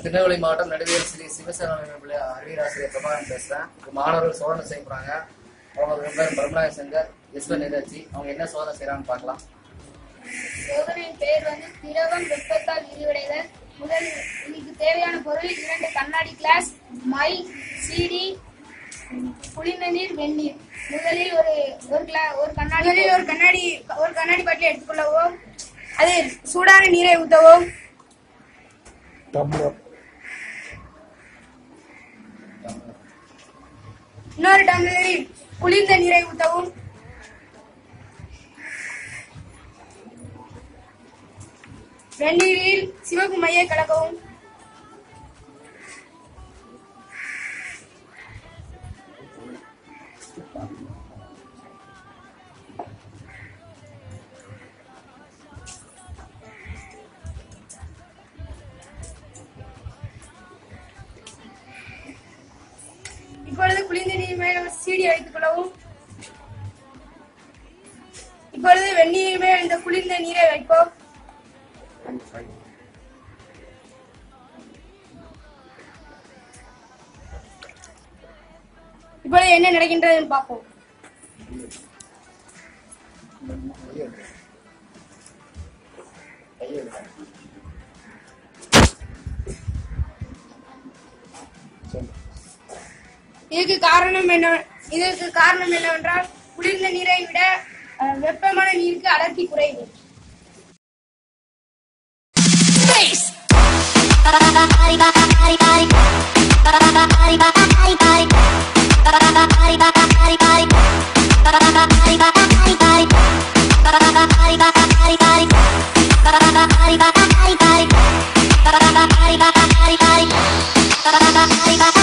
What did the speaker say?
திருநெல்வேலி மாவட்டம் நடுவேல் ஸ்ரீ சிவசேனா பிள்ளை அறிவியல் ஆசிரியர் பிரபாகரன் பேசுறேன் இப்ப மாணவர்கள் சோதனை செய்ய போறாங்க அவங்க பேர் பிரம்மநாய சங்கர் யஸ்வன் நிதாச்சி அவங்க என்ன சோதனை செய்யறாங்கன்னு பார்க்கலாம் சோதனையின் பெயர் வந்து திரவம் வெப்பத்தால் விரிவடைதல் முதல் இதுக்கு தேவையான பொருள் இரண்டு கண்ணாடி கிளாஸ் மை சிடி குளிர்ந்த நீர் வெந்நீர் முதலில் ஒரு ஒரு கிளா ஒரு கண்ணாடி முதலில் ஒரு கண்ணாடி ஒரு கண்ணாடி பாட்டில் எடுத்துக்கொள்ளவும் அதில் சூடான நீரை ஊற்றவும் இன்னொரு டம்ளரில் குளிர்ந்த நீரை ஊற்றவும் வெந்நீரில் சிவப்பு மையை கலக்கவும் இப்பொழுது குளிர்ந்த நீர் மேல் சீடி வைத்துக் கொள்ளவும் இப்பொழுது வெந்நீர் மேல் இந்த குளிர்ந்த நீரை வைப்போம் இப்பொழுது என்ன நடக்கின்றதுன்னு பார்ப்போம் இதுக்கு காரணம் என்ன இதற்கு காரணம் என்னவென்றால் குளிர்ந்த நீரை விட அஹ், வெப்பமான நீருக்கு அடர்த்தி குறைவு Bye.